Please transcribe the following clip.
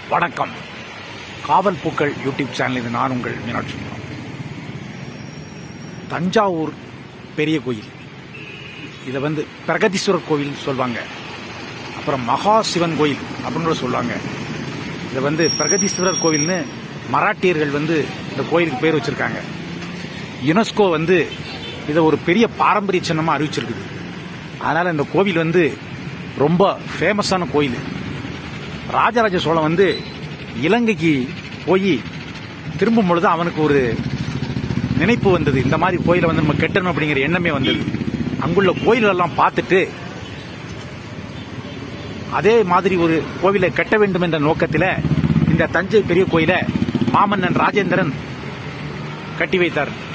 வணக்கம் காவல் பூக்கள் யூடியூப் சேனலில் நான் உங்கள் மீனாட்சி சுந்தரம். தஞ்சாவூர் பெரிய கோயில் இதை வந்து பிரகதீஸ்வரர் கோவில் சொல்லுவாங்க அப்புறம் மகா சிவன் கோயில் அப்படின்னு கூட சொல்லுவாங்க இதை வந்து பிரகதீஸ்வரர் கோவில்னு மராட்டியர்கள் வந்து இந்த கோயிலுக்கு பேர் வச்சிருக்காங்க யுனெஸ்கோ வந்து இதை ஒரு பெரிய பாரம்பரிய சின்னமாக அறிவிச்சிருக்குது அதனால இந்த கோவில் வந்து ரொம்ப ஃபேமஸான கோயில் ராஜராஜ சோழன் வந்து இலங்கைக்கு போய் திரும்பும் பொழுது அவனுக்கு ஒரு நினைப்பு வந்தது இந்த மாதிரி கோயிலை வந்து நம்ம கெட்டணும் அப்படிங்கிற எண்ணமே வந்தது அங்குள்ள கோயிலெல்லாம் பார்த்துட்டு அதே மாதிரி ஒரு கோவிலை கட்ட வேண்டும் என்ற நோக்கத்தில் இந்த தஞ்சை பெரிய கோயிலை மாமன்னன் ராஜேந்திரன் கட்டி வைத்தார்